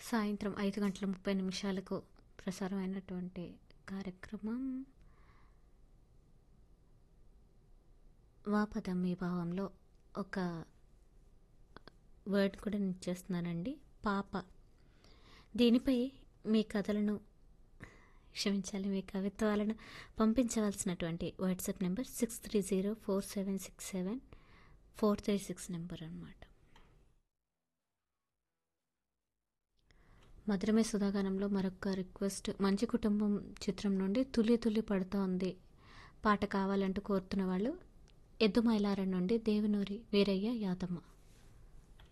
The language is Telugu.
సాయంత్రం ఐదు గంటల ముప్పై నిమిషాలకు ప్రసారమైనటువంటి కార్యక్రమం వాపదం మీ భావంలో ఒక వర్డ్ కూడా నేను ఇచ్చేస్తున్నానండి పాప దీనిపై మీ కథలను క్షమించాలి మీ కవిత్వాలను పంపించవలసినటువంటి WhatsApp number six three zero four seven six seven four three six number అనమాట మధురమే సుధాగానంలో మరొక రిక్వెస్ట్ మంచి కుటుంబం చిత్రం నుండి తులి తులి పడుతోంది పాట కావాలంటూ కోరుతున్న వాళ్ళు ఎద్దు మైలారం నుండి దేవనూరి వీరయ్య యాదమ్మ